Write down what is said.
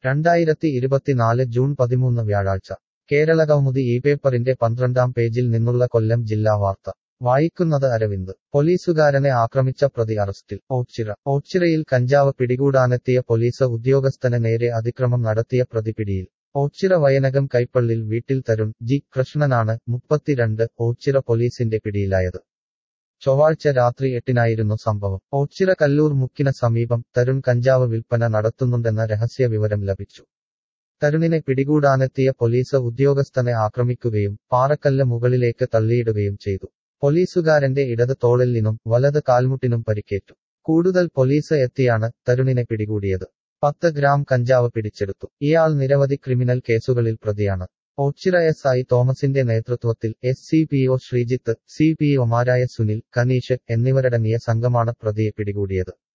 രണ്ടായിരത്തി ഇരുപത്തിനാല് ജൂൺ പതിമൂന്ന് വ്യാഴാഴ്ച കേരളകൗമുദി ഈ പേപ്പറിന്റെ പന്ത്രണ്ടാം പേജിൽ നിന്നുള്ള കൊല്ലം ജില്ലാ വാർത്ത വായിക്കുന്നത് അരവിന്ദ് പോലീസുകാരനെ ആക്രമിച്ച പ്രതി അറസ്റ്റിൽ ഓച്ചിറ ഓച്ചിറയിൽ കഞ്ചാവ് പിടികൂടാനെത്തിയ പോലീസ് ഉദ്യോഗസ്ഥന് നേരെ അതിക്രമം നടത്തിയ പ്രതി പിടിയിൽ ഓച്ചിറ വയനകം കൈപ്പള്ളിൽ വീട്ടിൽ തരുൺ ജി കൃഷ്ണനാണ് മുപ്പത്തിരണ്ട് ഓച്ചിറ പോലീസിന്റെ പിടിയിലായത് ചൊവ്വാഴ്ച രാത്രി എട്ടിനായിരുന്നു സംഭവം ഓച്ചിറ കല്ലൂർ മുക്കിന് സമീപം തരുൺ കഞ്ചാവ് വിൽപ്പന നടത്തുന്നുണ്ടെന്ന രഹസ്യ വിവരം ലഭിച്ചു തരുണിനെ പിടികൂടാനെത്തിയ പോലീസ് ഉദ്യോഗസ്ഥനെ ആക്രമിക്കുകയും പാറക്കല്ല് മുകളിലേക്ക് തള്ളിയിടുകയും ചെയ്തു പോലീസുകാരന്റെ ഇടത് തോളിലിനും വലത് കാൽമുട്ടിനും പരിക്കേറ്റു കൂടുതൽ പോലീസ് എത്തിയാണ് തരുണിനെ പിടികൂടിയത് പത്ത് ഗ്രാം കഞ്ചാവ് പിടിച്ചെടുത്തു ഇയാൾ നിരവധി ക്രിമിനൽ കേസുകളിൽ പ്രതിയാണ് ഓച്ചിറ എസ് ഐ തോമസിന്റെ നേതൃത്വത്തിൽ S C P O Sreejith C P ഒമാരായ സുനിൽ കനീഷ് എന്നിവരടങ്ങിയ സംഘമാണ് പ്രതിയെ പിടികൂടിയത്